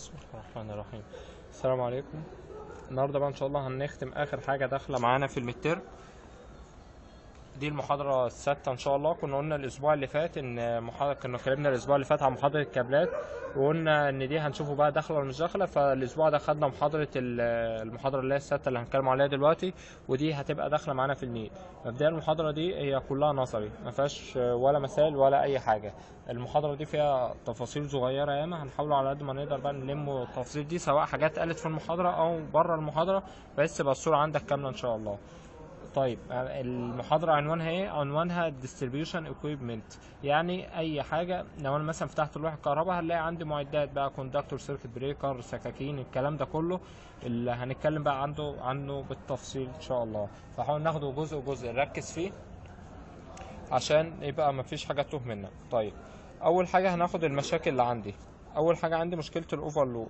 بسم الله الرحمن الرحيم السلام عليكم النهارده بقى ان شاء الله هنختم اخر حاجه داخله معانا في المتر دي المحاضرة السادسة إن شاء الله كنا قلنا الأسبوع اللي فات إن محاضرة كنا اتكلمنا الأسبوع اللي فات عن محاضرة الكابلات وقلنا إن دي هنشوفه بقى داخلة ولا مش داخلة فالأسبوع ده خدنا محاضرة ال- المحاضرة اللي هي السادسة اللي هنتكلم عليها دلوقتي ودي هتبقى داخلة معانا في النيل مبدئيا المحاضرة دي هي كلها نظري ما فيهاش ولا مسائل ولا أي حاجة المحاضرة دي فيها تفاصيل صغيرة ياما هنحاول على قد ما نقدر بقى نلم التفاصيل دي سواء حاجات قالت في المحاضرة أو بره المحاضرة بس تبقى الصورة عندك كاملة إن شاء الله طيب المحاضرة عنوانها ايه؟ عنوانها distribution equipment يعني أي حاجة لو أنا مثلا فتحت لوحة الكهرباء هنلاقي عندي معدات بقى كوندكتور سيركت بريكر سكاكين الكلام ده كله اللي هنتكلم بقى عنده عنه بالتفصيل إن شاء الله فحاول ناخده جزء جزء نركز فيه عشان يبقى مفيش حاجة تتوه منا طيب أول حاجة هناخد المشاكل اللي عندي أول حاجة عندي مشكلة الأوفرلود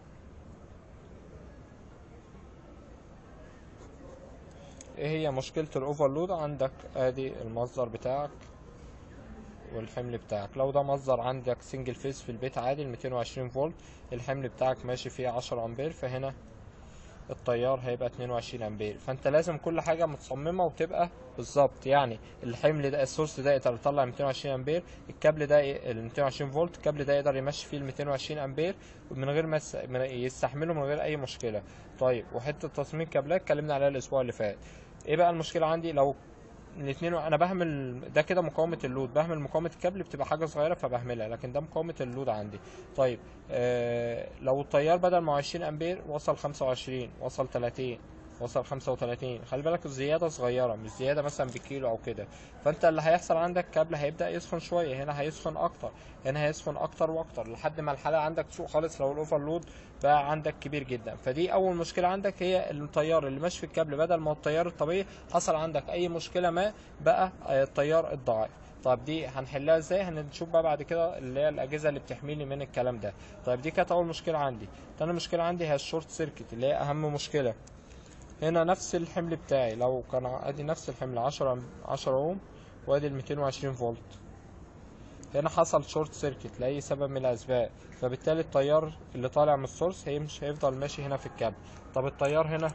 ايه هي مشكلة الاوفرلود عندك ادي المصدر بتاعك والحمل بتاعك لو ده مصدر عندك سنجل فيس في البيت عادي ال 220 فولت الحمل بتاعك ماشي فيه 10 امبير فهنا التيار هيبقى 22 امبير فانت لازم كل حاجه متصممه وتبقى بالظبط يعني الحمل ده السورس ده يقدر يطلع 220 امبير الكابل ده ي- ال 220 فولت الكابل ده يقدر يمشي فيه ال 220 امبير من غير ما يس- من- يستحمله من غير اي مشكله طيب وحته تصميم كابلات اتكلمنا عليها الاسبوع اللي فات ايه بقى المشكله عندي لو الاثنين انا بهمل ده كده مقاومه اللود بهمل مقاومه الكابل بتبقى حاجه صغيره فبهملها لكن ده مقاومه اللود عندي طيب آه لو التيار بدل ما هو 20 امبير وصل 25 وصل 30 وصل 35 خلي بالك الزياده صغيره مش زياده مثلا بكيلو او كده فانت اللي هيحصل عندك كابل هيبدا يسخن شويه هنا هيسخن اكتر هنا هيسخن اكتر واكتر لحد ما الحاله عندك تسوق خالص لو الاوفرلود بقى عندك كبير جدا فدي اول مشكله عندك هي التيار اللي ماشي في الكابل بدل ما هو التيار الطبيعي حصل عندك اي مشكله ما بقى آه، التيار الضعيف طيب دي هنحلها ازاي هنشوف بقى بعد كده اللي هي الاجهزه اللي بتحميني من الكلام ده طيب دي كانت اول مشكله عندي تاني مشكله عندي هي الشورت سيركت اللي هي اهم مشكله هنا نفس الحمل بتاعي لو كان ادي نفس الحمل 10 10 اوم وادي ال 220 فولت هنا حصل شورت سيركت لاي سبب من الاسباب فبالتالي التيار اللي طالع من السورس هي مش هيفضل ماشي هنا في الكابل طب التيار هنا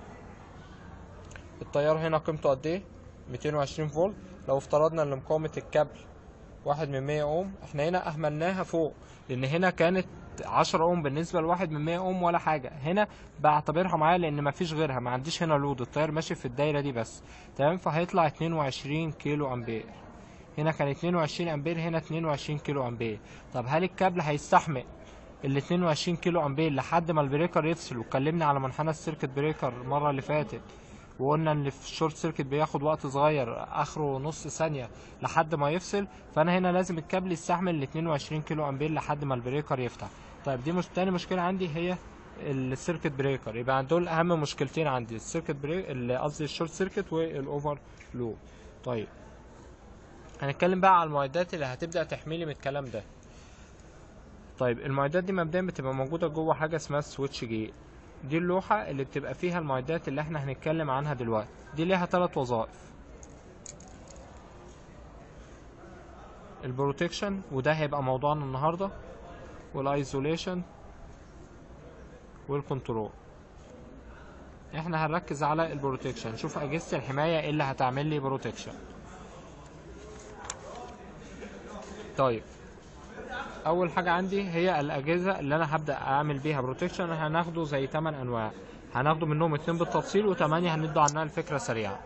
التيار هنا قيمته قد ايه 220 فولت لو افترضنا ان مقاومه الكابل واحد من 100 اوم احنا هنا اهملناها فوق لان هنا كانت 10 اوم بالنسبه لواحد من 100 اوم ولا حاجه هنا بعتبرها معايا لان مفيش غيرها ما عنديش هنا لود التيار ماشي في الدايره دي بس تمام فهيطلع 22 كيلو امبير هنا كان 22 امبير هنا 22 كيلو امبير طب هل الكابل هيستحمل ال 22 كيلو امبير لحد ما البريكر يفصل واتكلمنا على منحنى السيركت بريكر المره اللي فاتت وقلنا ان في الشورت سيركت بياخد وقت صغير اخره نص ثانيه لحد ما يفصل فانا هنا لازم الكابل يستحمل ال 22 كيلو امبير لحد ما البريكر يفتح طيب دي مش تاني مشكله عندي هي السيركت بريكر يبقى دول اهم مشكلتين عندي السيركت بريك ال- قصدي الشورت سيركت والاوفر لود طيب هنتكلم بقى على المعدات اللي هتبدا تحميلي من الكلام ده طيب المعدات دي مبدئيا بتبقى موجوده جوه حاجه اسمها السويتش جيت دي اللوحه اللي بتبقى فيها المعدات اللي احنا هنتكلم عنها دلوقتي دي ليها ثلاث وظائف البروتكشن وده هيبقى موضوعنا النهارده والايزوليشن والكنترول احنا هنركز على البروتكشن شوف اجهزه الحمايه ايه اللي هتعمل لي بروتكشن طيب اول حاجه عندي هي الاجهزه اللي انا هبدا اعمل بيها بروتكشن هناخده زي 8 انواع هناخده منهم اتنين بالتفصيل و8 هندوا عنها الفكره سريعه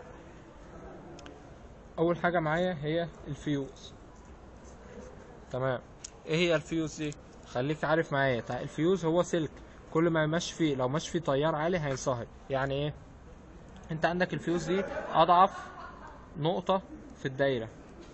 اول حاجه معايا هي الفيوز تمام ايه هي الفيوز دي خليك عارف معايا تع- الفيوز هو سلك كل ما ماشي فيه لو ماشي فيه تيار عالي هينصهر يعني ايه انت عندك الفيوز دي اضعف نقطه في الدايره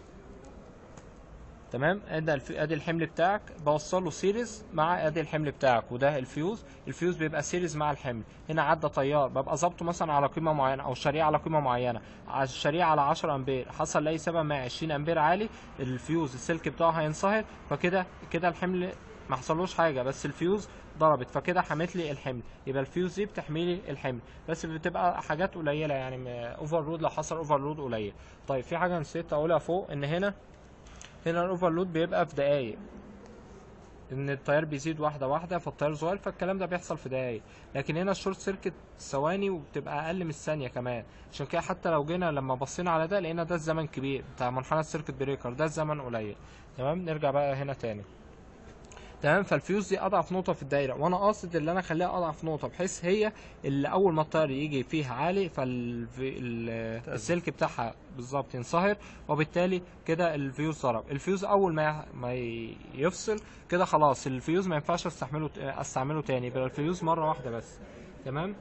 تمام ادي الف... ادي الحمل بتاعك بوصله سيريز مع ادي الحمل بتاعك وده الفيوز الفيوز بيبقى سيريز مع الحمل هنا عدى تيار ببقى ظابطه مثلا على قيمه معينه او الشريعه على قيمه معينه على الشريعه على 10 امبير حصل لاي سبب ما 20 امبير عالي الفيوز السلك بتاعه هينصهر فكده كده الحمل ما حصلوش حاجه بس الفيوز ضربت فكده حمت لي الحمل يبقى الفيوز دي بتحمي لي الحمل بس بتبقى حاجات قليله يعني اوفر لود لو حصل اوفر لود قليل طيب في حاجه نسيت اقولها فوق ان هنا هنا الاوفرلود بيبقى في دقايق ان التيار بيزيد واحده واحده فالتيار صغير فالكلام ده بيحصل في دقايق لكن هنا الشورت سيركت ثواني وبتبقى اقل من الثانيه كمان عشان كده حتى لو جينا لما بصينا على ده لقينا ده الزمن كبير بتاع منحنى السيركت بريكر ده الزمن قليل تمام نرجع بقى هنا تاني تمام فالفيوز دي اضعف نقطه في الدايره وانا قاصد اللي انا اخليها اضعف نقطه بحيث هي اللي اول ما التيار يجي فيها عالي فالسلك بتاعها بالظبط ينصهر وبالتالي كده الفيوز ضرب الفيوز اول ما ما ي- يفصل كده خلاص الفيوز ما ينفعش استحمله استعمله تاني يبقى الفيوز مره واحده بس تمام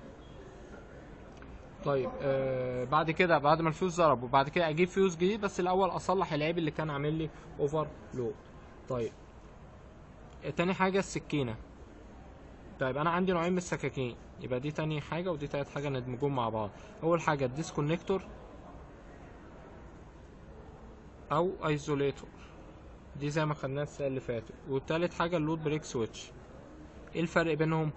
طيب آه بعد كده بعد ما الفيوز ضرب وبعد كده اجيب فيوز جديد بس الاول اصلح العيب اللي كان عامل لي اوفر لود طيب تاني حاجة السكينة طيب أنا عندي نوعين من السكاكين يبقى دي تاني حاجة ودي تالت حاجة ندمجهم مع بعض أول حاجة الديسكونكتور أو ايزوليتور دي زي ما خدناها السنة اللي فاتت والتالت حاجة اللود بريك سويتش ايه الفرق بينهم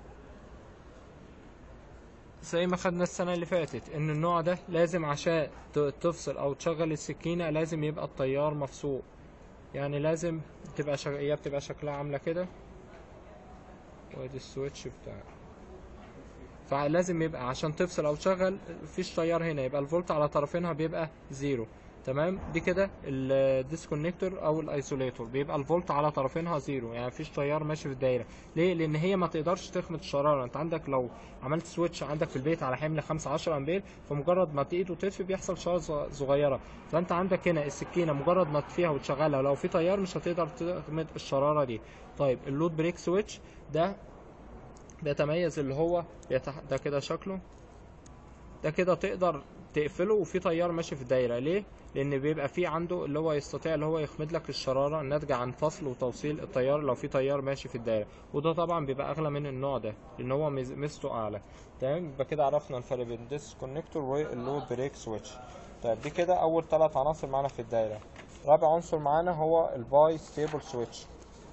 زي ما خدنا السنة اللي فاتت ان النوع ده لازم عشان ت- تفصل او تشغل السكينة لازم يبقى التيار مفصول يعني لازم تبقى شك... هي بتبقى شكلها عاملة كده وادي السويتش بتاعها فلازم يبقى عشان تفصل او تشغل مفيش تيار هنا يبقى الفولت على طرفينها بيبقى زيرو تمام دي كده الديسكونكتور او الايسوليتور بيبقى الفولت على طرفينها زيرو يعني مفيش تيار ماشي في الدايره ليه لان هي ما تقدرش تخمد الشراره انت عندك لو عملت سويتش عندك في البيت على حمل 5 10 امبير فمجرد ما تقيد وتطفي بيحصل شراره صغ- صغيره فانت عندك هنا السكينه مجرد ما تطفيها وتشغلها لو في تيار مش هتقدر تخمد الشراره دي طيب اللود بريك سويتش ده بيتميز اللي هو بيتح... ده كده شكله ده كده تقدر تقفله وفي تيار ماشي في الدايره ليه لان بيبقى في عنده اللي هو يستطيع اللي هو يخمد لك الشراره الناتجه عن فصل وتوصيل التيار لو في تيار ماشي في الدايره وده طبعا بيبقى اغلى من النوع ده لان هو ميز- ميزته اعلى تمام يبقى كده عرفنا الفرق بين الديسكونكتور واللود بريك سويتش طيب دي كده اول ثلاث عناصر معانا في الدايره رابع عنصر معانا هو الباي ستيبل سويتش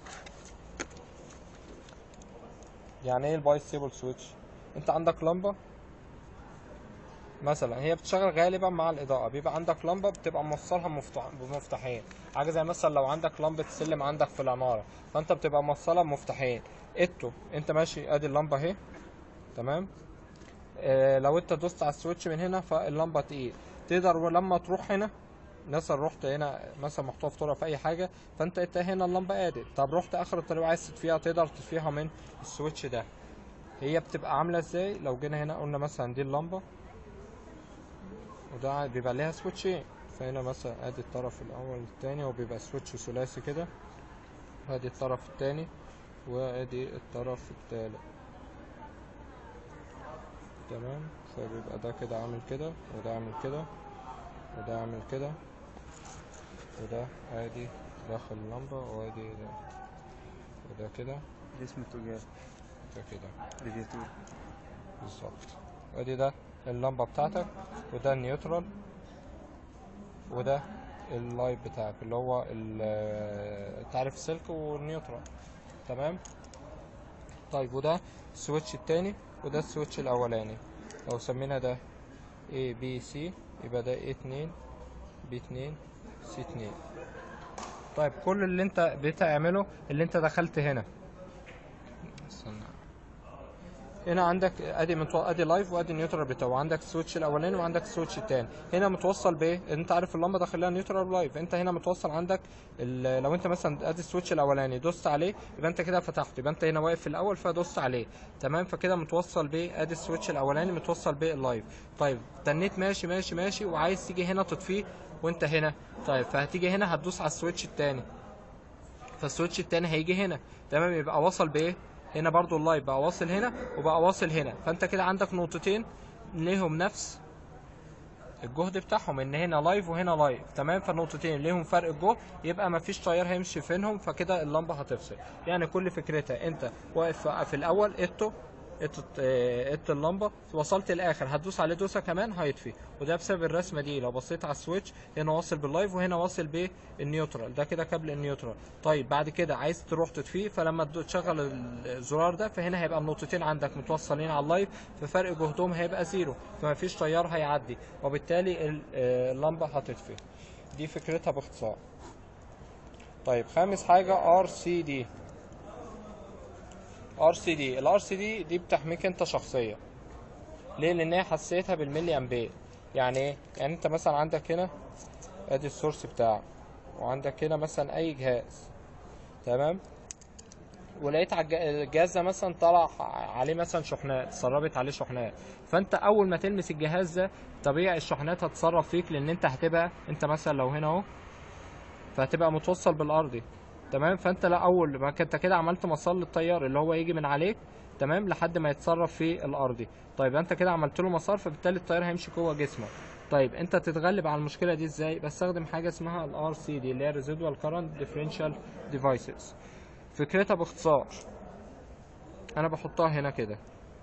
يعني ايه الباي ستيبل سويتش انت عندك لمبه مثلا هي بتشتغل غالبا مع الاضاءه بيبقى عندك لمبه بتبقى موصلها مفتح بمفتاحين حاجه زي مثلا لو عندك لمبه سلم عندك في العماره فانت بتبقى موصلها بمفتاحين اتو انت ماشي ادي اللمبه اهي تمام آه لو انت دوست على السويتش من هنا فاللمبه تقيل تقدر لما تروح هنا مثلا رحت هنا مثلا محطوطه في طرق في اي حاجه فانت انت هنا اللمبه قادت طب رحت اخر الطريق وعايز تطفيها تقدر تطفيها من السويتش ده هي بتبقى عامله ازاي لو جينا هنا قلنا مثلا دي اللمبه وده بيبقى ليها سويتشين فهنا مثلا ادي الطرف الاول التاني هو بيبقى سويتش ثلاثي كده وادي الطرف التاني وادي الطرف التالت تمام فبيبقى ده كده عامل كده وده عامل كده وده عامل كده وده ادي داخل اللمبة وادي ده وده كده دي اسمه تجار ده كده ريدياتور بالظبط وادي ده اللمبة بتاعتك وده النيوترال وده اللايت بتاعك اللي هو ال- تعرف السلك والنيوترال تمام طيب وده السويتش التاني وده السويتش الاولاني لو سمينا ده A B C يبقى ده A 2 B 2 C 2 طيب كل اللي انت بتعمله اللي انت دخلت هنا استنى هنا عندك ادي متو... ادي لايف وادي نيوترال بتاعه وعندك السويتش الاولاني وعندك السويتش الثاني هنا متوصل بايه انت عارف اللمبه داخل لها نيوترال ولايف انت هنا متوصل عندك ال... لو انت مثلا ادي السويتش الاولاني دوست عليه يبقى انت كده فتحته يبقى انت هنا واقف في الاول فدوست عليه تمام فكده متوصل بايه ادي السويتش الاولاني متوصل بايه اللايف طيب تنيت ماشي ماشي ماشي وعايز تيجي هنا تطفيه وانت هنا طيب فهتيجي هنا هتدوس على السويتش الثاني فالسويتش التاني هيجي هنا تمام يبقى وصل بايه هنا برضو اللايف بقى واصل هنا وبقى واصل هنا فانت كده عندك نقطتين ليهم نفس الجهد بتاعهم ان هنا لايف وهنا لايف تمام فالنقطتين ليهم فرق الجهد يبقى مفيش تيار هيمشي فينهم فكده اللمبه هتفصل يعني كل فكرتها انت واقف في الاول اتو اتو ات اللمبه وصلت الاخر هتدوس عليه دوسه كمان هيطفي وده بسبب الرسمه دي لو بصيت على السويتش هنا واصل باللايف وهنا واصل بالنيوترال ده كده كابل النيوترال طيب بعد كده عايز تروح تطفيه فلما تدو- تشغل الزرار ده فهنا هيبقى النقطتين عندك متوصلين على اللايف ففرق جهدهم هيبقى زيرو فمفيش تيار هيعدي وبالتالي ال- آه، اللمبه هتطفي دي فكرتها باختصار طيب خامس حاجه ار سي دي ار سي دي الار سي دي دي بتحميك انت شخصيا ليه لان هي حساسيتها بالملي امبير يعني ايه يعني انت مثلا عندك هنا ادي السورس بتاعك وعندك هنا مثلا اي جهاز تمام ولقيت على الج- الجهاز ده مثلا طلع عليه مثلا شحنات اتسربت عليه شحنات فانت اول ما تلمس الجهاز ده طبيعي الشحنات هتسرب فيك لان انت هتبقى انت مثلا لو هنا اهو فهتبقى متوصل بالارضي تمام فانت لا اول ما انت كده عملت مسار للتيار اللي هو يجي من عليك تمام لحد ما يتصرف في الارضي طيب انت كده عملت له مسار فبالتالي التيار هيمشي جوه جسمك طيب انت تتغلب على المشكله دي ازاي بستخدم حاجه اسمها الار سي دي اللي هي ريزيدوال كارنت ديفرنشال ديفايسز فكرتها باختصار انا بحطها هنا كده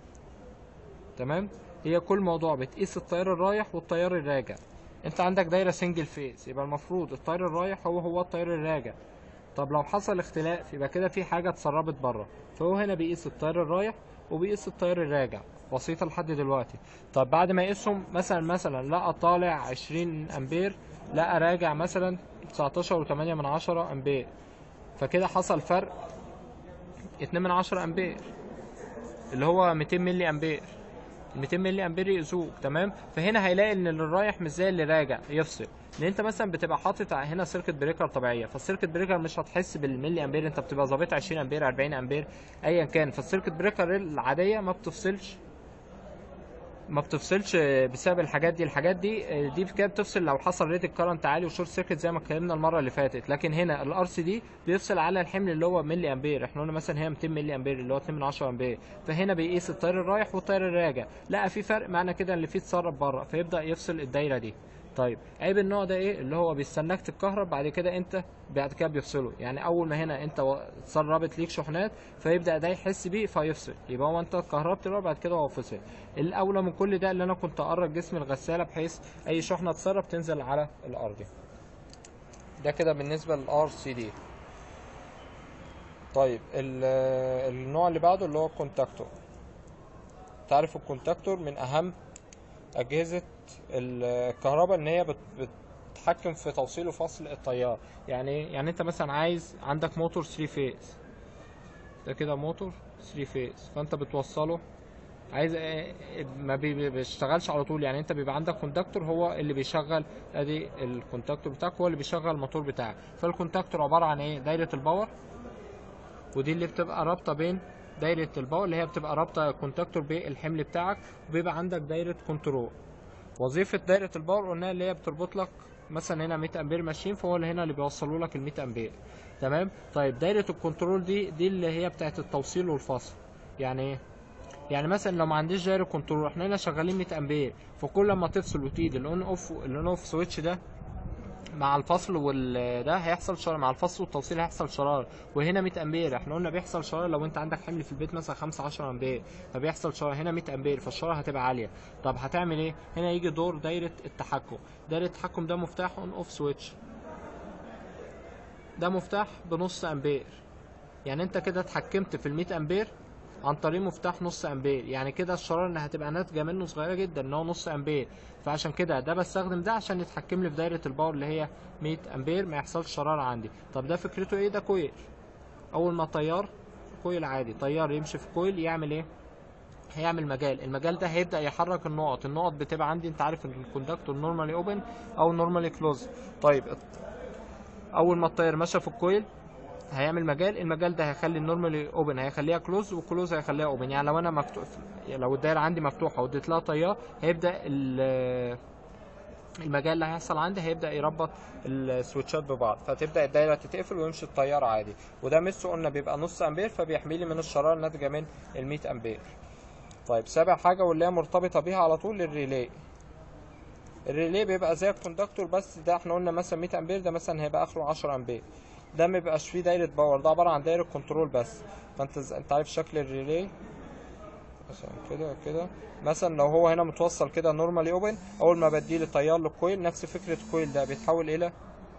تمام هي كل موضوع بتقيس التيار الرايح والتيار الراجع انت عندك دايره سنجل فيز يبقى المفروض التيار الرايح هو هو التيار الراجع طب لو حصل اختلاف يبقى كده في حاجه اتسربت بره فهو هنا بيقيس التيار الرايح وبيقيس التيار الراجع بسيطه لحد دلوقتي طب بعد ما يقيسهم مثلا مثلا لقى طالع 20 امبير لقى راجع مثلا 19.8 من عشرة امبير فكده حصل فرق 2 من 10 امبير اللي هو 200 ملي امبير ال 200 ملي امبير يقيسوك تمام فهنا هيلاقي ان اللي رايح مش زي اللي راجع يفصل لان انت مثلا بتبقى حاطط هنا سيركت بريكر طبيعيه فالسيركت بريكر مش هتحس بالملي امبير انت بتبقى ظابط 20 امبير 40 امبير ايا كان فالسيركت بريكر العاديه ما بتفصلش ما بتفصلش بسبب الحاجات دي الحاجات دي دي كده بتفصل لو حصل ريت الكرنت عالي وشورت سيركت زي ما اتكلمنا المره اللي فاتت لكن هنا الار سي دي بيفصل على الحمل اللي هو ملي امبير احنا قلنا مثلا هي 200 ملي امبير اللي هو 2 من 10 امبير فهنا بيقيس التيار الرايح والتيار الراجع لقى في فرق معنى كده اللي فيه اتسرب بره فيبدا يفصل الدايره دي طيب عيب النوع ده ايه اللي هو بيستناك تتكهرب بعد كده انت بعد كده بيفصله يعني اول ما هنا انت و- اتسربت ليك شحنات فيبدا ده يحس بيه فيفصل يبقى هو انت اتكهربت له بعد كده هو فصل الاولى من كل ده اللي انا كنت اقرب جسم الغساله بحيث اي شحنه تسرب تنزل على الارض ده كده بالنسبه للار سي دي طيب ال- النوع اللي بعده اللي هو الكونتاكتور تعرف الكونتاكتور من اهم اجهزه الكهرباء ان هي بت- بتتحكم في توصيل وفصل التيار يعني ايه يعني انت مثلا عايز عندك موتور 3 فيز ده كده موتور 3 فيز فانت بتوصله عايز إيه- ما بي- بي- بيشتغلش على طول يعني انت بيبقى عندك كونتاكتور هو اللي بيشغل ادي الكونتاكتور بتاعك هو اللي بيشغل الموتور بتاعك فالكونتاكتور عباره عن ايه دايره الباور ودي اللي بتبقى رابطه بين دايره الباور اللي هي بتبقى رابطه الكونتاكتور بالحمل بتاعك وبيبقى عندك دايره كنترول وظيفه دايره الباور قلنا اللي هي بتربط لك مثلا هنا 100 امبير ماشيين فهو اللي هنا اللي بيوصلوا لك ال 100 امبير تمام طيب دايره الكنترول دي دي اللي هي بتاعت التوصيل والفصل يعني ايه يعني مثلا لو ما عنديش دايره كنترول احنا هنا شغالين 100 امبير فكل ما تفصل وتيجي الاون اوف الاون اوف سويتش ده مع الفصل وال ده هيحصل شرار مع الفصل والتوصيل هيحصل شرار وهنا 100 امبير احنا قلنا بيحصل شرار لو انت عندك حمل في البيت مثلا 5 10 امبير فبيحصل شرار هنا 100 امبير فالشراره هتبقى عاليه طب هتعمل ايه هنا يجي دور دايره التحكم دايره التحكم ده مفتاح اون اوف سويتش ده مفتاح بنص امبير يعني انت كده اتحكمت في ال 100 امبير عن طريق مفتاح نص امبير يعني كده الشراره اللي هتبقى ناتجه منه صغيره جدا ان هو نص امبير فعشان كده ده بستخدم ده عشان يتحكم لي في دايره الباور اللي هي 100 امبير ما يحصلش شراره عندي طب ده فكرته ايه ده كويل اول ما تيار كويل عادي تيار يمشي في كويل يعمل ايه هيعمل مجال المجال ده هيبدا يحرك النقط النقط بتبقى عندي انت عارف ان الكوندكتور نورمالي اوبن او نورمالي كلوز طيب اول ما التيار مشى في الكويل هيعمل مجال المجال ده هيخلي النورمالي اوبن هيخليها كلوز والكلوز هيخليها اوبن يعني لو انا مفتوح لو الدايره عندي مفتوحه واديت لها تيار هيبدا ال- المجال اللي هيحصل عندي هيبدا يربط السويتشات ببعض فتبدا الدايره تتقفل ويمشي التيار عادي وده ميزته قلنا بيبقى نص امبير فبيحمي لي من الشراره الناتجه من ال 100 امبير طيب سابع حاجه واللي هي مرتبطه بيها على طول الريلي الريلي بيبقى زي الكوندكتور بس ده احنا قلنا مثلا 100 امبير ده مثلا هيبقى اخره 10 امبير ده ما بيبقاش فيه دايره باور ده عباره عن دايره كنترول بس فانت ز- انت عارف شكل الريلي مثلا كده كده مثلا لو هو هنا متوصل كده نورمالي اوبن اول ما بديه التيار للكويل نفس فكره الكويل ده بيتحول الى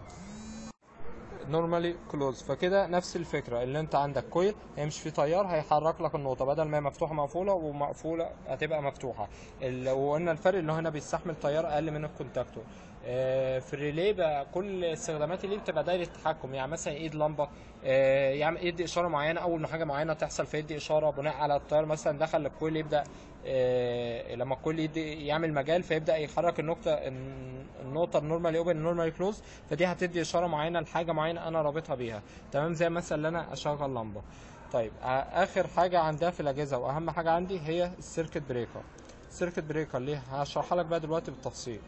نورمالي كلوز فكده نفس الفكره اللي انت عندك كويل هيمشي فيه تيار هيحرك لك النقطه بدل ما هي مفتوحه مقفوله ومقفوله هتبقى مفتوحه ال- وقلنا الفرق اللي هو هنا بيستحمل تيار اقل من الكونتاكتور آه، في الريلي بقى كل استخدامات اللي بتبقى دايره تحكم يعني مثلا ايد لمبه آه، يعمل يدي اشاره معينه اول ما حاجه معينه تحصل فيدي اشاره بناء على التيار مثلا دخل الكويل يبدا آه، لما الكويل يدي يعمل مجال فيبدا يحرك النقطه النقطه النورمالي اوبن النورمالي كلوز فدي هتدي اشاره معينه لحاجه معينه انا رابطها بيها تمام زي مثلا ان انا اشغل لمبه طيب آه، اخر حاجه عندها في الاجهزه واهم حاجه عندي هي السيركت بريكر السيركت بريكر ليه هشرحها لك بقى دلوقتي بالتفصيل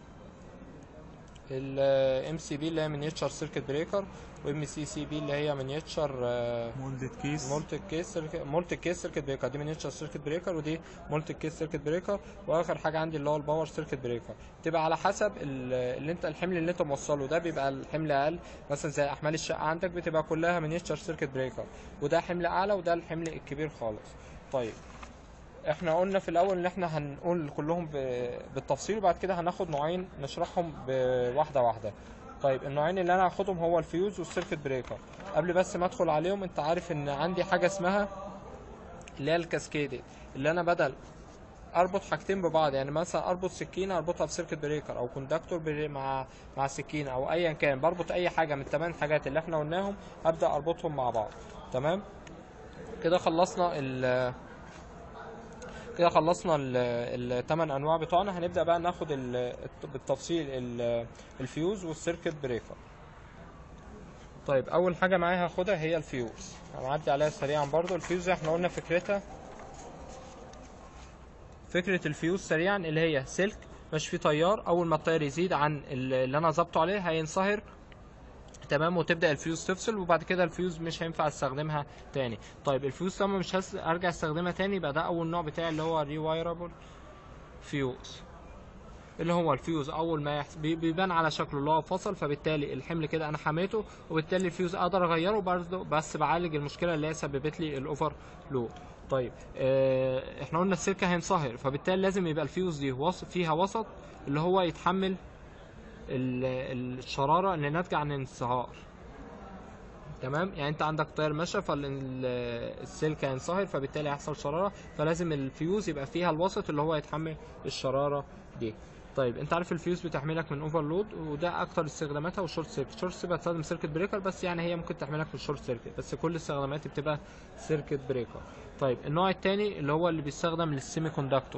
الام سي بي اللي هي مينيتشر سيركت بريكر وام سي سي بي اللي هي مينيتشر مولدد كيس مولتي كيس مولتي كيس سيركت بريكر دي مينيتشر سيركت بريكر ودي مولتي كيس سيركت بريكر واخر حاجه عندي اللي هو الباور سيركت بريكر تبقى على حسب ال- اللي انت الحمل اللي انت موصله ده بيبقى الحمل اقل مثلا زي احمال الشقه عندك بتبقى كلها مينيتشر سيركت بريكر وده حمل اعلى وده الحمل الكبير خالص طيب احنا قلنا في الاول ان احنا هنقول كلهم ب- بالتفصيل وبعد كده هناخد نوعين نشرحهم بواحده واحده طيب النوعين اللي انا هاخدهم هو الفيوز والسيركت بريكر قبل بس ما ادخل عليهم انت عارف ان عندي حاجه اسمها اللي هي الكاسكيدد اللي انا بدل اربط حاجتين ببعض يعني مثلا اربط سكينه اربطها بسيركت بريكر او كوندكتور بري- مع مع سكينه او ايا كان بربط اي حاجه من الثمان حاجات اللي احنا قلناهم ابدا اربطهم مع بعض تمام كده خلصنا ال كده خلصنا الثمان انواع بتوعنا هنبدا بقى ناخد ال- بالتفصيل ال- الفيوز والسيركت بريكر طيب اول حاجه معايا هاخدها هي الفيوز هنعدي عليها سريعا برضو الفيوز احنا قلنا فكرتها فكره الفيوز سريعا اللي هي سلك مش فيه تيار اول ما التيار يزيد عن اللي انا ظابطه عليه هينصهر تمام وتبدا الفيوز تفصل وبعد كده الفيوز مش هينفع استخدمها تاني طيب الفيوز لما مش هس... ارجع استخدمها تاني يبقى ده اول نوع بتاعي اللي هو ريوايرابل فيوز اللي هو الفيوز اول ما يحس... بي- بيبان على شكله اللي هو فصل فبالتالي الحمل كده انا حميته وبالتالي الفيوز اقدر اغيره برضه بس بعالج المشكله اللي هي سببت لي الاوفر لود طيب آه احنا قلنا السلك هينصهر فبالتالي لازم يبقى الفيوز دي وسط فيها وسط اللي هو يتحمل ال- الشراره اللي ناتجه عن الانصهار تمام يعني انت عندك تيار ماشي فالسلك هينصهر فبالتالي هيحصل شراره فلازم الفيوز يبقى فيها الوسط اللي هو يتحمل الشراره دي طيب انت عارف الفيوز بتحملك من اوفرلود وده اكتر استخداماتها والشورت سيركت شورت سيركت بتستخدم سيركت بريكر بس يعني هي ممكن تحملك من الشورت سيركت بس كل استخداماتي بتبقى سيركت بريكر طيب النوع الثاني اللي هو اللي بيستخدم للسيمي كوندكتور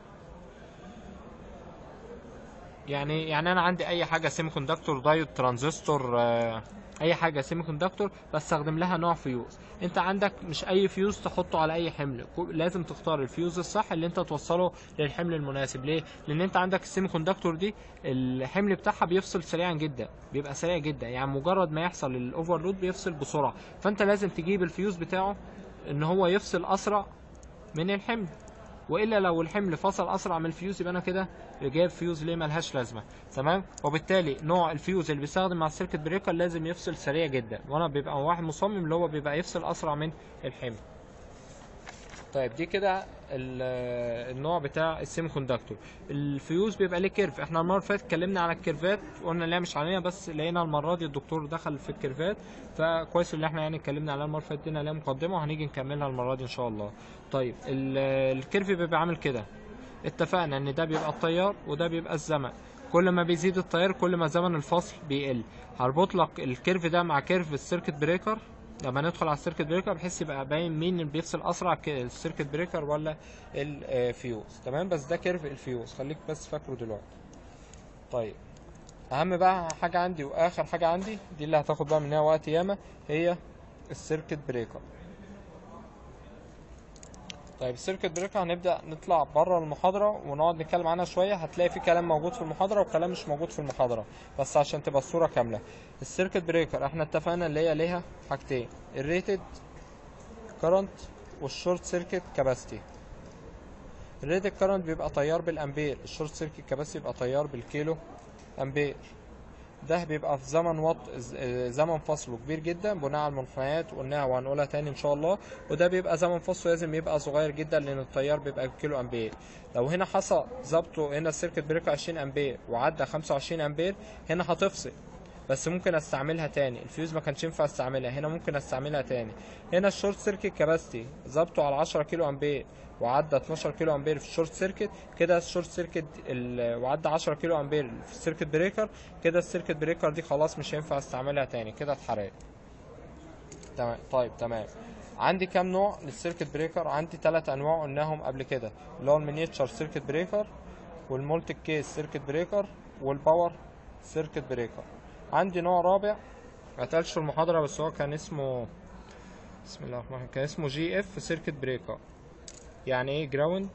يعني يعني انا عندي اي حاجه سيمي كوندكتور دايود ترانزستور آه، اي حاجه سيمي كوندكتور بستخدم لها نوع فيوز انت عندك مش اي فيوز تحطه على اي حمل كو- لازم تختار الفيوز الصح اللي انت توصله للحمل المناسب ليه لان انت عندك السيمي كوندكتور دي الحمل بتاعها بيفصل سريعا جدا بيبقى سريع جدا يعني مجرد ما يحصل الاوفرلود بيفصل بسرعه فانت لازم تجيب الفيوز بتاعه ان هو يفصل اسرع من الحمل والا لو الحمل فصل اسرع من الفيوز يبقى انا كده جايب فيوز ليه ملهاش لازمه تمام وبالتالي نوع الفيوز اللي بيستخدم مع السيركت بريكر لازم يفصل سريع جدا وانا بيبقى واحد مصمم اللي هو بيبقى يفصل اسرع من الحمل طيب دي كده ال- النوع بتاع السيمي كوندكتور الفيوز بيبقى ليه كيرف احنا المره اللي فاتت اتكلمنا على الكيرفات قلنا لا مش علينا بس لقينا المره دي الدكتور دخل في الكيرفات فكويس اللي احنا يعني اتكلمنا عليها المره اللي فاتت ادينا عليها مقدمه وهنيجي نكملها المره دي ان شاء الله طيب ال- الكيرف بيبقى عامل كده اتفقنا ان ده بيبقى التيار وده بيبقى الزمن كل ما بيزيد التيار كل ما زمن الفصل بيقل هربط لك الكيرف ده مع كيرف السيركت بريكر لما ندخل على السيركت بريكر بحيث يبقى باين مين اللي بيفصل اسرع ك- السيركت بريكر ولا الفيوز تمام بس ده كيرف الفيوز خليك بس فاكره دلوقتي طيب اهم بقى حاجه عندي واخر حاجه عندي دي اللي هتاخد بقى منها وقت ياما هي السيركت بريكر طيب السيركت بريكر هنبدا نطلع بره المحاضره ونقعد نتكلم عنها شويه هتلاقي في كلام موجود في المحاضره وكلام مش موجود في المحاضره بس عشان تبقى الصوره كامله السيركت بريكر احنا اتفقنا اللي هي ليها حاجتين الريتد كرنت والشورت سيركت كاباسيتي الريتد كرنت بيبقى تيار بالامبير الشورت سيركت كاباسيتي بيبقى تيار بالكيلو امبير ده بيبقى في زمن وط... ز- زمن فصله كبير جدا بناء على المنحنيات قلناها وهنقولها تاني ان شاء الله وده بيبقى زمن فصله لازم يبقى صغير جدا لان التيار بيبقى كيلو امبير لو هنا حصل ظبطه هنا السيركت بريكر 20 امبير وعدى 25 امبير هنا هتفصل بس ممكن استعملها تاني الفيوز ما كانش ينفع استعملها هنا ممكن استعملها تاني هنا الشورت سيركت كاباسيتي ظبطه على 10 كيلو امبير وعدى 12 كيلو امبير في الشورت سيركت كده الشورت سيركت ال- وعدى 10 كيلو امبير في السيركت بريكر كده السيركت بريكر دي خلاص مش هينفع استعملها تاني كده اتحرقت تمام طيب تمام عندي كام نوع للسيركت بريكر عندي ثلاث انواع قلناهم قبل كده اللي هو المينيتشر سيركت بريكر والمولتي كيس سيركت بريكر والباور سيركت بريكر عندي نوع رابع ما اتقالش في المحاضره بس هو كان اسمه بسم الله الرحمن الرحيم كان اسمه جي اف سيركت بريكر يعني ايه جراوند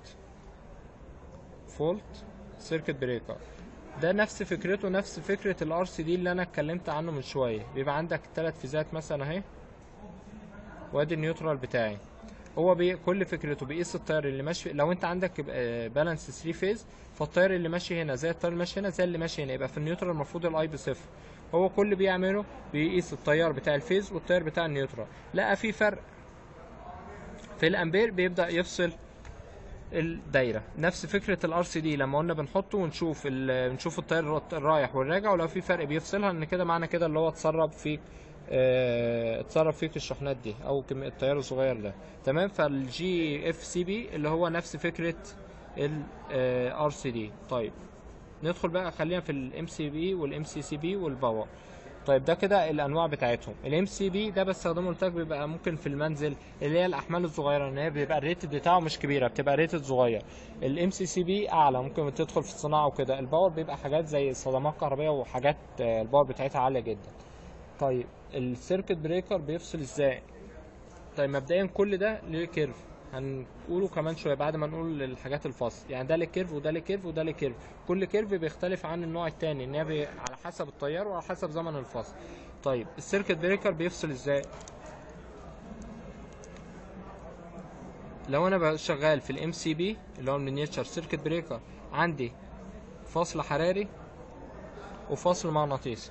فولت سيركت بريكر ده نفس فكرته نفس فكرة الار سي دي اللي انا اتكلمت عنه من شوية بيبقى عندك ثلاث فيزات مثلا اهي وادي النيوترال بتاعي هو بي كل فكرته بيقيس التيار اللي ماشي لو انت عندك بالانس 3 فيز فالتيار اللي ماشي هنا زي التيار اللي ماشي هنا زي اللي ماشي هنا يبقى في النيوترال المفروض الاي بصفر هو كل اللي بيعمله بيقيس التيار بتاع الفيز والتيار بتاع النيوترال لقى في فرق في الامبير بيبدا يفصل الدايره نفس فكره الار سي دي لما قلنا بنحطه ونشوف ال- نشوف التيار الرايح والراجع ولو في فرق بيفصلها ان كده معنى كده اللي هو اتسرب فيك اه اتسرب فيك الشحنات دي او كم التيار الصغير ده تمام فالجي اف سي بي اللي هو نفس فكره الار سي دي طيب ندخل بقى خلينا في الام سي بي والام سي سي بي والباور طيب ده كده الانواع بتاعتهم الام سي بي ده بستخدمه قلت لك بيبقى ممكن في المنزل اللي هي الاحمال الصغيره ان هي بيبقى الريتد بتاعه مش كبيره بتبقى ريتد صغير الام سي سي بي اعلى ممكن تدخل في الصناعه وكده الباور بيبقى حاجات زي صدمات كهربائيه وحاجات آه، الباور بتاعتها عاليه جدا طيب السيركت بريكر بيفصل ازاي طيب مبدئيا كل ده ليه كيرف هنقوله كمان شويه بعد ما نقول الحاجات الفصل يعني ده ليه كيرف وده ليه كيرف وده ليه كيرف كل كيرف بيختلف عن النوع التاني ان هي بي... على حسب التيار وعلى حسب زمن الفصل طيب السيركت بريكر بيفصل ازاي لو انا بقى شغال في الام سي بي اللي هو المينيتشر سيركت بريكر عندي فصل حراري وفصل مغناطيسي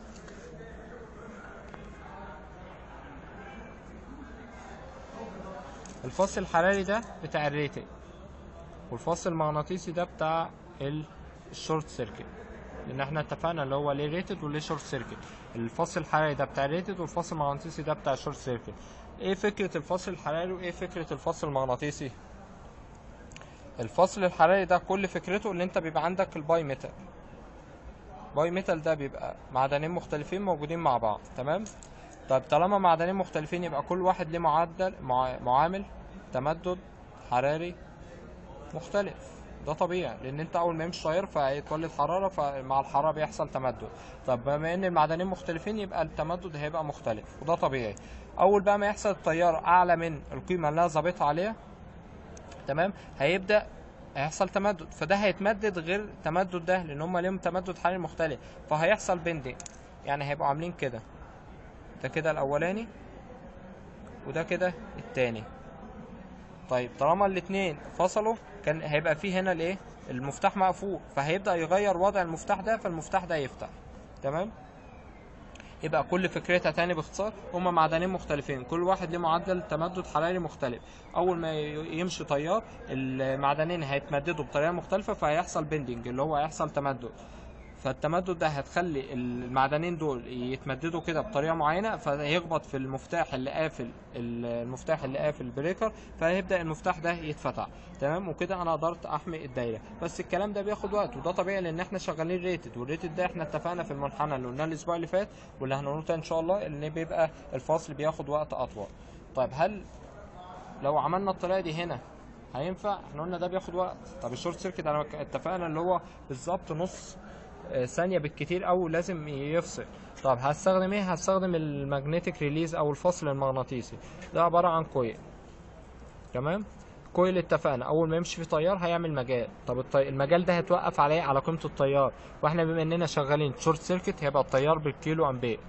الفصل الحراري ده بتاع الريتنج والفصل المغناطيسي ده بتاع ال- الشورت سيركت لان احنا اتفقنا اللي هو ليه ريتد وليه شورت سيركت الفصل الحراري ده بتاع الريتد والفصل المغناطيسي ده بتاع الشورت سيركت ايه فكرة الفصل الحراري وايه فكرة الفصل المغناطيسي الفصل الحراري ده كل فكرته ان انت بيبقى عندك الباي ميتال باي ميتال ده بيبقى معدنين مختلفين موجودين مع بعض تمام طيب طالما معدنين مختلفين يبقى كل واحد ليه معدل مع- معامل تمدد حراري مختلف ده طبيعي لان انت اول ما يمشي تيار فهيتولد حراره فمع الحراره بيحصل تمدد طب بما ان المعدنين مختلفين يبقى التمدد هيبقى مختلف وده طبيعي اول بقى ما يحصل التيار اعلى من القيمه اللي انا ظابطها عليها تمام هيبدا هيحصل تمدد فده هيتمدد غير التمدد ده لان هم ليهم تمدد حراري مختلف فهيحصل بندنج يعني هيبقوا عاملين كده ده كده الاولاني وده كده التاني طيب طالما الاتنين فصلوا كان هيبقى فيه هنا الايه المفتاح مقفول فهيبدأ يغير وضع المفتاح ده فالمفتاح ده يفتح تمام يبقى كل فكرتها تاني باختصار هما معدنين مختلفين كل واحد ليه معدل تمدد حراري مختلف اول ما ي- يمشي تيار المعدنين هيتمددوا بطريقه مختلفه فهيحصل بندنج اللي هو هيحصل تمدد فالتمدد ده هتخلي المعدنين دول يتمددوا كده بطريقه معينه فيخبط في المفتاح اللي قافل المفتاح اللي قافل البريكر فهيبدا المفتاح ده يتفتح تمام وكده انا قدرت احمي الدايره بس الكلام ده بياخد وقت وده طبيعي لان احنا شغالين ريتد والريتد ده احنا اتفقنا في المنحنى اللي قلناه الاسبوع اللي فات واللي هنقوله تاني ان شاء الله ان بيبقى الفاصل بياخد وقت اطول طيب هل لو عملنا الطريقه دي هنا هينفع احنا قلنا ده بياخد وقت طب الشورت سيركت انا اتفقنا اللي هو بالظبط نص آه، ثانيه بالكتير او لازم يفصل طب هستخدم ايه هستخدم المagnetic ريليز او الفصل المغناطيسي ده عباره عن كويل تمام كويل اتفقنا اول ما يمشي فيه تيار هيعمل مجال طب الطي... المجال ده هيتوقف عليه على قيمه التيار واحنا بما اننا شغالين شورت سيركت هيبقى التيار بالكيلو امبير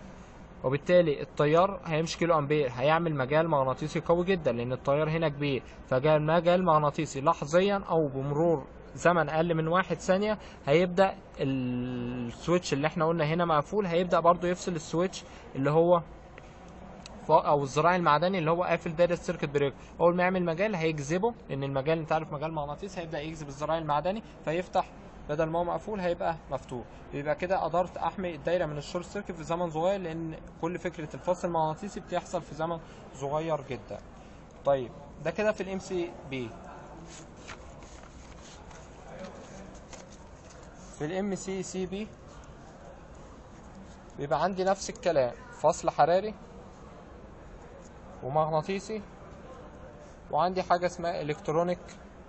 وبالتالي التيار هيمشي كيلو امبير هيعمل مجال مغناطيسي قوي جدا لان التيار هنا كبير فجاء مجال مغناطيسي لحظيا او بمرور زمن اقل من واحد ثانيه هيبدا السويتش اللي احنا قلنا هنا مقفول هيبدا برضو يفصل السويتش اللي هو ف- او الذراع المعدني اللي هو قافل دايره السيركت بريك اول ما يعمل مجال هيجذبه لان المجال انت عارف مجال مغناطيسي هيبدا يجذب الذراع المعدني فيفتح بدل ما هو مقفول هيبقى مفتوح يبقى كده قدرت احمي الدايره من الشورت سيركت في زمن صغير لان كل فكره الفصل المغناطيسي بتحصل في زمن صغير جدا طيب ده كده في الام سي بي في الام سي سي بي بيبقى عندي نفس الكلام فصل حراري ومغناطيسي وعندي حاجة اسمها الكترونيك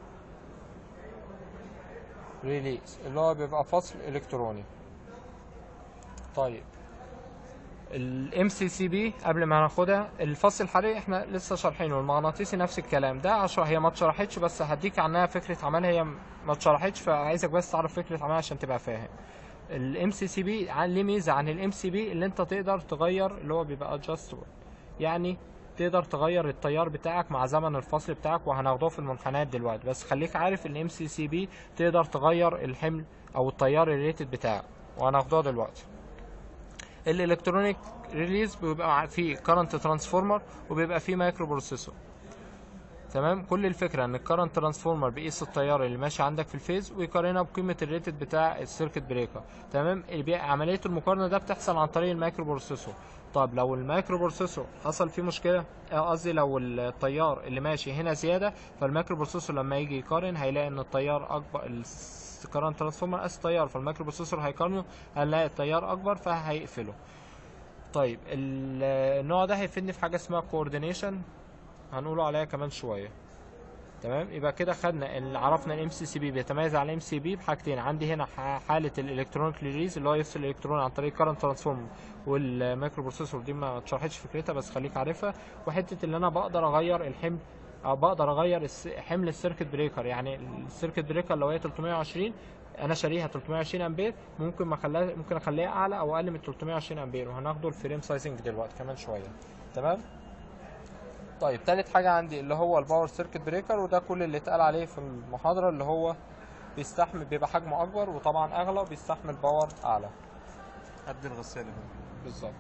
ريليز اللي هو بيبقى فصل الكتروني طيب الام سي سي بي قبل ما ناخدها الفصل الحراري احنا لسه شارحينه المغناطيسي نفس الكلام ده عشان هي ما اتشرحتش بس هديك عنها فكره عملها هي ما اتشرحتش فعايزك بس تعرف فكره عملها عشان تبقى فاهم الام سي سي بي ليه ميزه عن الام سي بي اللي انت تقدر تغير اللي هو بيبقى ادجستبل يعني تقدر تغير التيار بتاعك مع زمن الفصل بتاعك وهناخده في المنحنيات دلوقتي بس خليك عارف الام سي سي بي تقدر تغير الحمل او التيار الريتد بتاعك وهناخده دلوقتي الالكترونيك ريليز بيبقى فيه كارنت ترانسفورمر وبيبقى فيه مايكرو بروسيسور تمام كل الفكره ان الكارنت ترانسفورمر بيقيس التيار اللي ماشي عندك في الفيز ويقارنها بقيمه الريتد بتاع السيركت بريكر تمام البي- عمليه المقارنه ده بتحصل عن طريق المايكرو بروسيسور طب لو المايكرو بروسيسور حصل فيه مشكله آه، قصدي لو التيار اللي ماشي هنا زياده فالمايكرو بروسيسور لما يجي يقارن هيلاقي ان التيار اكبر الكارنت ترانسفورمر قاس التيار فالمايكرو بروسيسور هيقارنه هنلاقي التيار اكبر فهيقفله طيب ال- النوع ده هيفيدني في حاجه اسمها كوردينيشن هنقوله عليها كمان شويه تمام يبقى كده خدنا اللي عرفنا الام سي سي بي بيتميز عن الام سي بي بحاجتين عندي هنا ح- حاله الالكترونيك ريليز اللي هو يفصل الالكترون عن طريق كارنت ترانسفورم والمايكرو بروسيسور دي ما اتشرحتش فكرتها بس خليك عارفها وحته اللي انا بقدر اغير الحمل او بقدر اغير الس- حمل السيركت بريكر يعني السيركت بريكر لو هي 320 انا شاريها 320 امبير ممكن ما اخليها ممكن اخليها اعلى او اقل من 320 امبير وهناخده الفريم سايزنج دلوقتي كمان شويه تمام طيب تالت حاجة عندي اللي هو الباور سيركت بريكر وده كل اللي اتقال عليه في المحاضرة اللي هو بيستحمل بيبقى حجمه أكبر وطبعا أغلى وبيستحمل باور أعلى قد الغسالة بالظبط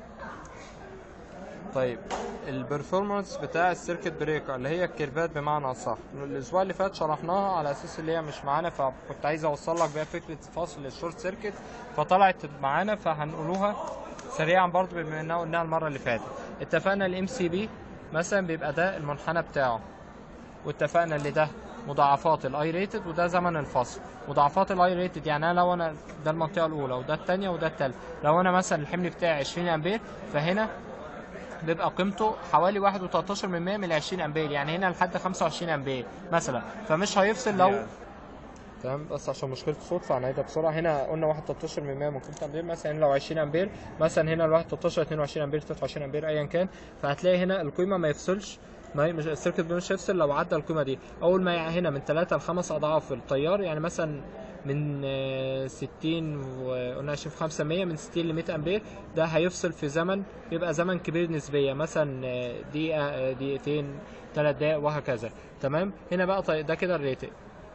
طيب البرفورمانس بتاع السيركت بريكر اللي هي الكيرفات بمعنى اصح الاسبوع اللي فات شرحناها على اساس اللي هي مش معانا فكنت عايز اوصل لك بيها فكره فصل الشورت سيركت فطلعت معانا فهنقولوها سريعا برضو بما اننا قلناها المره اللي فاتت اتفقنا الام سي بي مثلا بيبقى ده المنحنى بتاعه واتفقنا اللي ده مضاعفات الاي ريتد وده زمن الفصل مضاعفات الاي ريتد يعني انا لو انا ده المنطقه الاولى وده الثانيه وده الثالثه لو انا مثلا الحمل بتاعي 20 امبير فهنا بيبقى قيمته حوالي 1.13 من 100 من 20 امبير يعني هنا لحد 25 امبير مثلا فمش هيفصل لو يعني. تمام بس عشان مشكله الصوت فهنعيدها بسرعه هنا قلنا 1.13 من 100 من قيمه امبير مثلا لو 20 امبير مثلا هنا ال 1.13 22 امبير 23 امبير ايا كان فهتلاقي هنا القيمه ما يفصلش ما ي- مش السيركت مش هيفصل لو عدى القيمه دي اول ما يع- هنا من 3 ل 5 اضعاف التيار يعني مثلا من آه، 60 وقلنا 20 في 5 100 من 60 ل 100 امبير ده هيفصل في زمن بيبقى زمن كبير نسبيا مثلا آه، دقيقه آه، دقيقتين 3 دقائق وهكذا تمام هنا بقى طي- ده كده الريتنج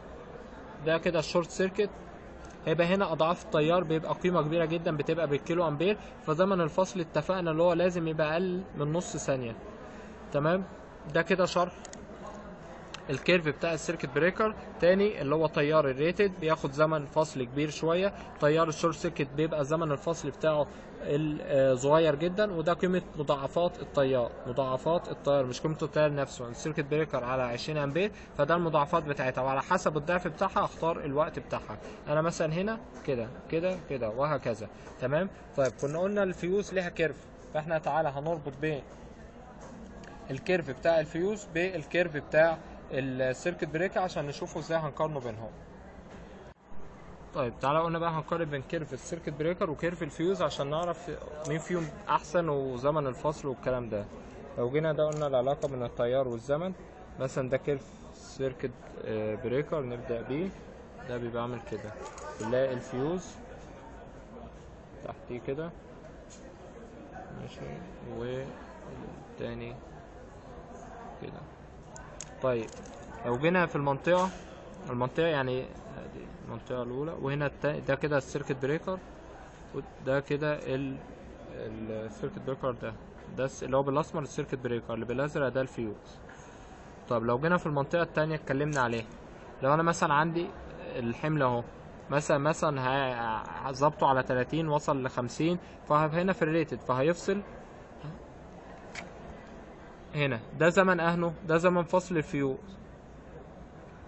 ده كده الشورت سيركت هيبقى هنا اضعاف التيار بيبقى قيمه كبيره جدا بتبقى بالكيلو امبير فزمن الفصل اتفقنا اللي هو لازم يبقى اقل من نص ثانيه تمام ده كده شرح الكيرف بتاع السيركت بريكر تاني اللي هو تيار الريتد بياخد زمن فصل كبير شويه تيار الشورت سيركت بيبقى زمن الفصل بتاعه ال- آه، صغير جدا وده قيمه مضاعفات التيار مضاعفات التيار مش قيمه التيار نفسه السيركت بريكر على 20 امبير فده المضاعفات بتاعتها وعلى حسب الضعف بتاعها اختار الوقت بتاعها انا مثلا هنا كده كده كده وهكذا تمام طيب كنا قلنا الفيوز ليها كيرف فاحنا تعالى هنربط بين الكيرف بتاع الفيوز بالكيرف بتاع السيركت بريكر عشان نشوفوا ازاي هنقارنه بينهم طيب تعالى قلنا بقى هنقارن بين كيرف السيركت بريكر وكيرف الفيوز عشان نعرف مين فيهم احسن وزمن الفصل والكلام ده لو جينا ده قلنا العلاقة بين التيار والزمن مثلا ده كيرف سيركت آه، بريكر نبدأ بيه ده بيبقى عامل كده بنلاقي الفيوز تحتيه كده ماشي والتاني كده طيب لو جينا في المنطقة المنطقة يعني دي المنطقة الأولى وهنا التا- ده كده السيركت بريكر وده كده ال السيركت بريكر ده ده الس- اللي هو بالأسمر السيركت بريكر اللي بالأزرق ده الفيوز طب لو جينا في المنطقة التانية اتكلمنا عليها لو أنا مثلا عندي الحمل أهو مثلا مثلا ه- هظبطه على 30 وصل ل 50 فهنا في الريتد فهيفصل هنا ده زمن اهنه ده زمن فصل الفيوز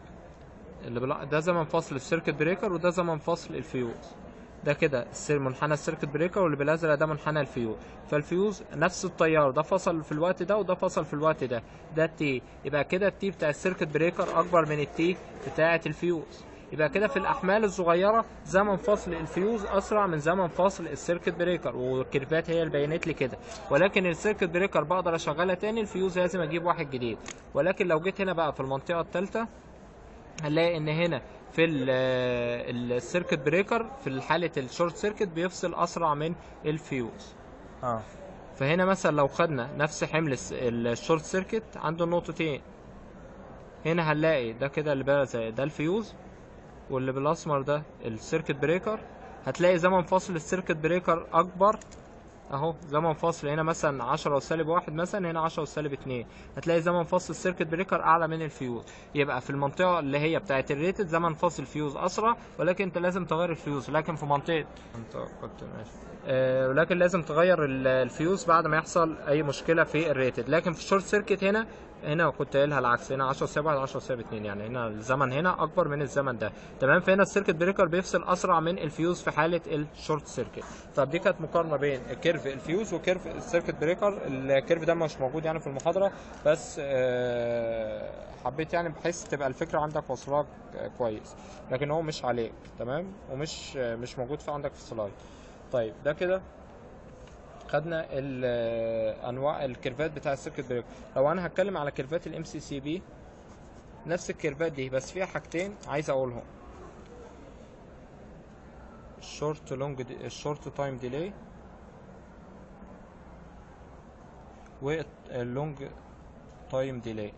اللي بلا... ده زمن فصل السيركت بريكر وده زمن فصل الفيوز ده كده السير منحنى السيركت بريكر واللي بالازرق ده منحنى الفيوز فالفيوز نفس التيار ده فصل في الوقت ده وده فصل في الوقت ده ده التي يبقى كده التي بتاع السيركت بريكر اكبر من التي بتاعه الفيوز يبقى كده في الاحمال الصغيره زمن فصل الفيوز اسرع من زمن فصل السيركت بريكر والكيرفات هي اللي بينت لي كده ولكن السيركت بريكر بقدر اشغلها تاني الفيوز لازم اجيب واحد جديد ولكن لو جيت هنا بقى في المنطقه الثالثه هنلاقي ان هنا في ال- السيركت بريكر في حاله الشورت سيركت بيفصل اسرع من الفيوز اه فهنا مثلا لو خدنا نفس حمل الس- الشورت سيركت عنده نقطتين هنا هنلاقي ده كده اللي بقى زي ده الفيوز واللي بالاسمر ده السيركت بريكر هتلاقي زمن فصل السيركت بريكر اكبر اهو زمن فصل هنا مثلا 10 وسالب واحد مثلا هنا 10 وسالب اتنين هتلاقي زمن فصل السيركت بريكر اعلى من الفيوز يبقى في المنطقه اللي هي بتاعه الريتد زمن فصل الفيوز اسرع ولكن انت لازم تغير الفيوز لكن في منطقه انت كنت ماشي آه ولكن لازم تغير ال- الفيوز بعد ما يحصل اي مشكله في الريتد لكن في الشورت سيركت هنا هنا كنت قايلها العكس هنا 10 سالب 1 10 سالب 2 يعني هنا الزمن هنا اكبر من الزمن ده تمام فهنا السيركت بريكر بيفصل اسرع من الفيوز في حاله الشورت سيركت طب دي كانت مقارنه بين كيرف الفيوز وكيرف السيركت بريكر الكيرف ده مش موجود يعني في المحاضره بس آه، حبيت يعني بحيث تبقى الفكره عندك واصلاك كويس لكن هو مش عليك تمام ومش آه، مش موجود في عندك في السلايد طيب ده كده خدنا ال- انواع الكيرفات بتاع السيركت بريكر لو انا هتكلم على كيرفات الام سي سي بي نفس الكيرفات دي بس فيها حاجتين عايز اقولهم الشورت لونج الشورت تايم ديلي واللونج تايم ديلي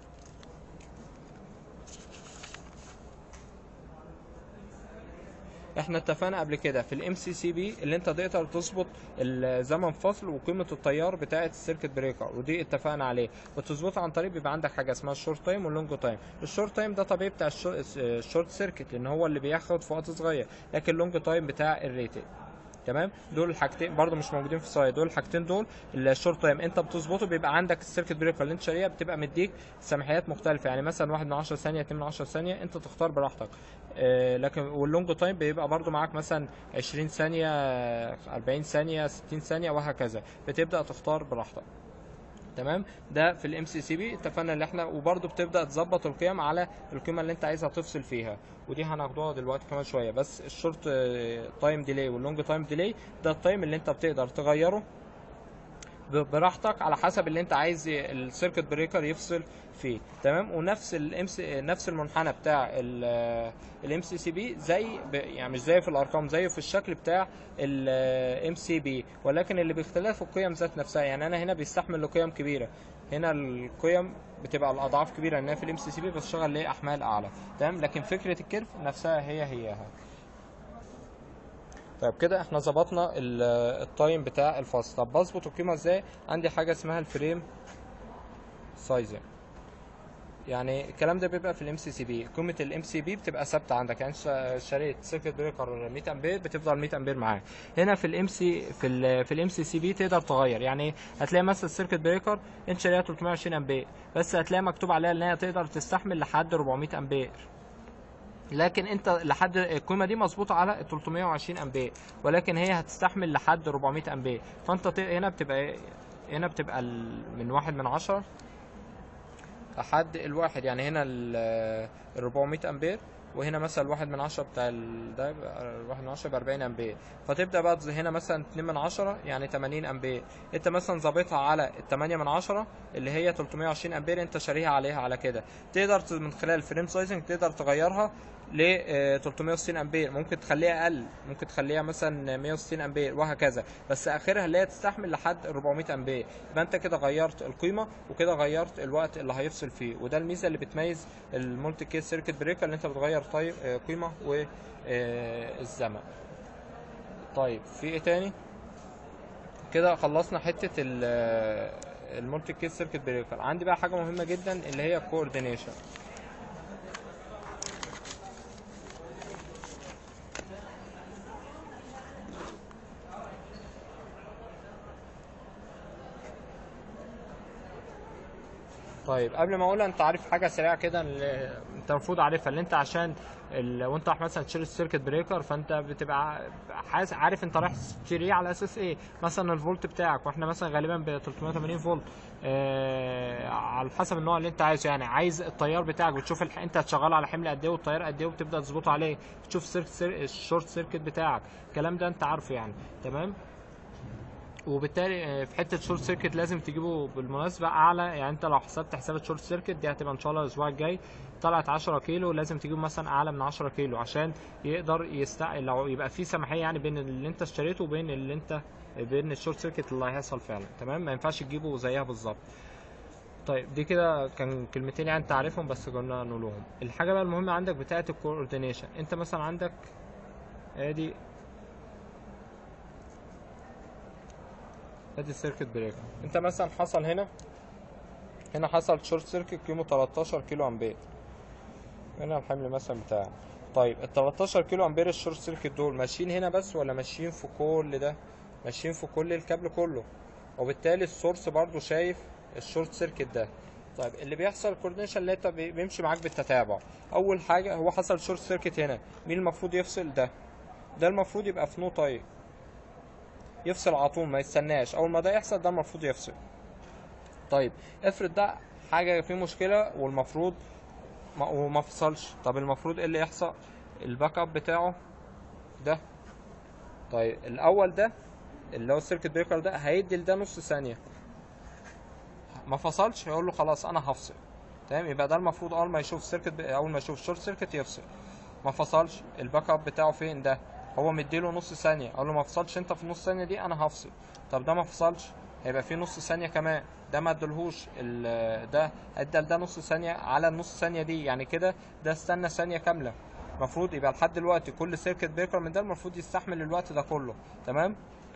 احنا اتفقنا قبل كده في الام سي سي بي اللي انت تقدر تظبط الزمن فصل وقيمه التيار بتاعه السيركت بريكر ودي اتفقنا عليه وتظبطها عن طريق بيبقى عندك حاجه اسمها الشورت تايم واللونج تايم الشورت تايم ده طبيعي بتاع الشو- الشورت سيركت لان هو اللي بياخد في وقت صغير لكن اللونج تايم بتاع الريتد تمام دول الحاجتين برضو مش موجودين في السلايد دول الحاجتين دول الشورت تايم انت بتظبطه بيبقى عندك السيركت بريكر اللي انت شاريها بتبقى مديك سماحيات مختلفه يعني مثلا 1 من 10 ثانيه 2 من 10 ثانيه انت تختار براحتك آه لكن واللونج تايم بيبقى برضو معاك مثلا 20 ثانيه 40 ثانيه 60 ثانيه وهكذا بتبدا تختار براحتك تمام ده في الام سي سي بي اتفقنا ان احنا وبرده بتبدا تظبط القيم على القيمه اللي انت عايزها تفصل فيها ودي هناخدوها دلوقتي كمان شويه بس الشورت تايم ديلي واللونج تايم ديلي ده التايم اللي انت بتقدر تغيره ب- براحتك على حسب اللي انت عايز ي- السيركت بريكر يفصل فيه تمام ونفس الام نفس المنحنى بتاع الام سي سي بي زي ب- يعني مش زي في الارقام زيه في الشكل بتاع الام سي بي ولكن اللي باختلاف القيم ذات نفسها يعني انا هنا بيستحمل لقيم كبيره هنا القيم بتبقى الاضعاف كبيره لانها في الام سي سي بي بتشتغل ليه احمال اعلى تمام لكن فكره الكيرف نفسها هي هيها طيب كده احنا ظبطنا ال- التايم بتاع الفصل طب بظبط القيمه ازاي عندي حاجه اسمها الفريم سايزنج يعني الكلام ده بيبقى في الام سي سي بي قيمه الام سي بي بتبقى ثابته عندك يعني انت شريت سيركت بريكر 100 امبير بتفضل 100 امبير معاك هنا في الام سي في ال في الام سي سي بي تقدر تغير يعني هتلاقي مثلا السيركت بريكر انت شاريها 320 امبير بس هتلاقي مكتوب عليها ان هي تقدر تستحمل لحد 400 امبير لكن انت لحد القيمه دي مظبوطه على 320 امبير ولكن هي هتستحمل لحد 400 امبير فانت ت- هنا بتبقى هنا بتبقى ال- من واحد من عشرة لحد الواحد يعني هنا ال 400 امبير وهنا مثلا الواحد من عشرة بتاع ال- ده يبقى الواحد من عشرة يبقى 40 امبير فتبدا بقى تز- هنا مثلا 2 من عشرة يعني 80 امبير انت مثلا ظابطها على ال 8 من عشرة اللي هي 320 امبير انت شاريها عليها على كده تقدر ت- من خلال الفريم سايزنج تقدر تغيرها ل آه، 360 امبير ممكن تخليها اقل ممكن تخليها مثلا 160 امبير وهكذا بس اخرها اللي هي تستحمل لحد 400 امبير يبقى انت كده غيرت القيمه وكده غيرت الوقت اللي هيفصل فيه وده الميزه اللي بتميز المولتي كيس سيركت بريكر اللي انت بتغير طيب آه، قيمه والزمن طيب في ايه تاني كده خلصنا حته المولتي كيس سيركت بريكر عندي بقى حاجه مهمه جدا اللي هي الكوردينيشن طيب قبل ما اقولها انت عارف حاجه سريعه كده اللي انت المفروض عارفها اللي انت عشان ال... وانت رايح مثلا تشتري السيركت بريكر فانت بتبقى حاس... عارف انت رايح تشتريه على اساس ايه مثلا الفولت بتاعك واحنا مثلا غالبا ب 380 فولت آه... على حسب النوع اللي انت عايزه يعني عايز التيار بتاعك بتشوف الح... انت هتشغله على حمل قد ايه والتيار قد ايه وبتبدا تظبطه عليه بتشوف السيركت سير... الشورت سيركت بتاعك الكلام ده انت عارفه يعني تمام وبالتالي آه، في حته شورت سيركت لازم تجيبه بالمناسبه اعلى يعني انت لو حسبت حساب الشورت سيركت دي هتبقى ان شاء الله الاسبوع الجاي طلعت 10 كيلو لازم تجيب مثلا اعلى من 10 كيلو عشان يقدر يستع لو يبقى في سماحيه يعني بين اللي انت اشتريته وبين اللي انت بين الشورت سيركت اللي هيحصل فعلا تمام ما ينفعش تجيبه زيها بالظبط طيب دي كده كان كلمتين يعني انت عارفهم بس قلنا نقولهم الحاجه بقى المهمه عندك بتاعه الكوردينيشن انت مثلا عندك ادي ادي السيركت بريكر انت مثلا حصل هنا هنا حصل شورت سيركت قيمه 13 كيلو امبير هنا الحمل مثلا بتاعه طيب ال 13 كيلو امبير الشورت سيركت دول ماشيين هنا بس ولا ماشيين في كل ده ماشيين في كل الكابل كله وبالتالي السورس برضو شايف الشورت سيركت ده طيب اللي بيحصل الكوردينيشن اللي انت بي- بيمشي معاك بالتتابع اول حاجه هو حصل شورت سيركت هنا مين المفروض يفصل ده ده المفروض يبقى في نو تايم يفصل على طول ما يستناش اول ما ده يحصل ده المفروض يفصل طيب افرض ده حاجه فيه مشكله والمفروض ما وما فصلش طب المفروض ايه اللي يحصل الباك اب بتاعه ده طيب الاول ده اللي هو السيركت بريكر ده هيدي لده نص ثانيه ما فصلش هيقول له خلاص انا هفصل تمام يبقى ده المفروض اول ما يشوف السيركت ب... اول ما يشوف شورت سيركت يفصل ما فصلش الباك اب بتاعه فين ده هو مديله نص ثانيه اقول له ما فصلش انت في النص ثانيه دي انا هفصل طب ده ما فصلش هيبقى فيه نص ثانيه كمان ده ما ادلهوش ال- ده ادى ده نص ثانيه على النص ثانيه دي يعني كده ده استنى ثانيه كامله المفروض يبقى لحد دلوقتي كل سيركت بريكر من ده المفروض يستحمل الوقت ده كله تمام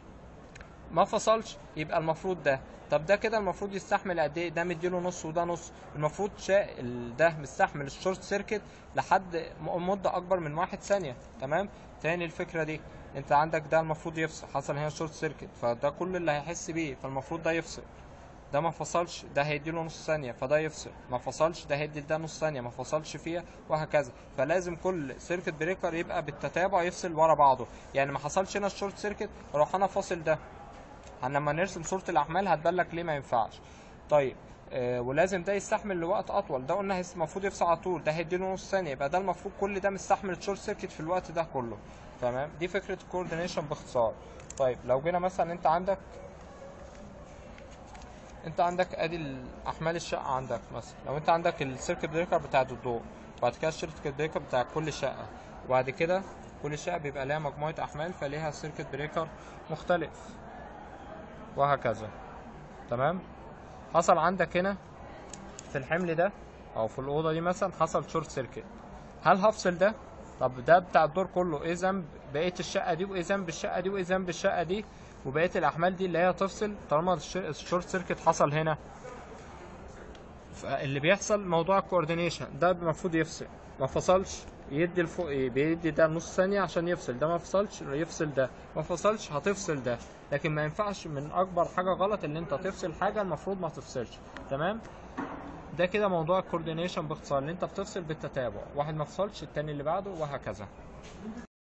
ما فصلش يبقى المفروض ده طب ده كده المفروض يستحمل قد ايه ده مديله نص وده نص المفروض شا... ال- ده مستحمل الشورت سيركت لحد م- مده اكبر من واحد ثانيه تمام تاني الفكره دي انت عندك ده المفروض يفصل حصل هنا شورت سيركت فده كل اللي هيحس بيه فالمفروض ده يفصل ده ما فصلش ده هيديله نص ثانية فده يفصل ما فصلش ده هيدي ده نص ثانية ما فصلش فيها وهكذا فلازم كل سيركت بريكر يبقى بالتتابع يفصل ورا بعضه يعني ما حصلش هنا الشورت سيركت اروح انا فاصل ده هن- لما نرسم صورة الأحمال هتبان لك ليه ما ينفعش طيب آه ولازم ده يستحمل لوقت أطول ده قلنا هيس- المفروض يفصل على طول ده هيديله نص ثانية يبقى ده المفروض كل ده مستحمل الشورت سيركت في الوقت ده كله تمام دي فكرة الكوردينيشن باختصار طيب لو جينا مثلا أنت عندك انت عندك ادي الاحمال الشقه عندك مثلا لو انت عندك السيركت بريكر بتاع الضوء وبعد كده السيركت بريكر بتاع كل شقه وبعد كده كل شقه بيبقى لها مجموعه احمال فليها سيركت بريكر مختلف وهكذا تمام حصل عندك هنا في الحمل ده او في الاوضه دي مثلا حصل شورت سيركت هل هفصل ده طب ده بتاع الدور كله ايه ذنب بقيه الشقه دي وايه ذنب الشقه دي وايه ذنب الشقه دي وبقيه الاحمال دي اللي هي تفصل طالما الش- الشورت سيركت حصل هنا فاللي بيحصل موضوع الكوردينيشن ده المفروض يفصل ما فصلش يدي الفوق بيدي ده نص ثانية عشان يفصل ده ما فصلش يفصل ده ما فصلش هتفصل ده لكن ما ينفعش من اكبر حاجة غلط ان انت تفصل حاجة المفروض ما تفصلش تمام ده كده موضوع الكوردينيشن باختصار ان انت بتفصل بالتتابع واحد ما فصلش التاني اللي بعده وهكذا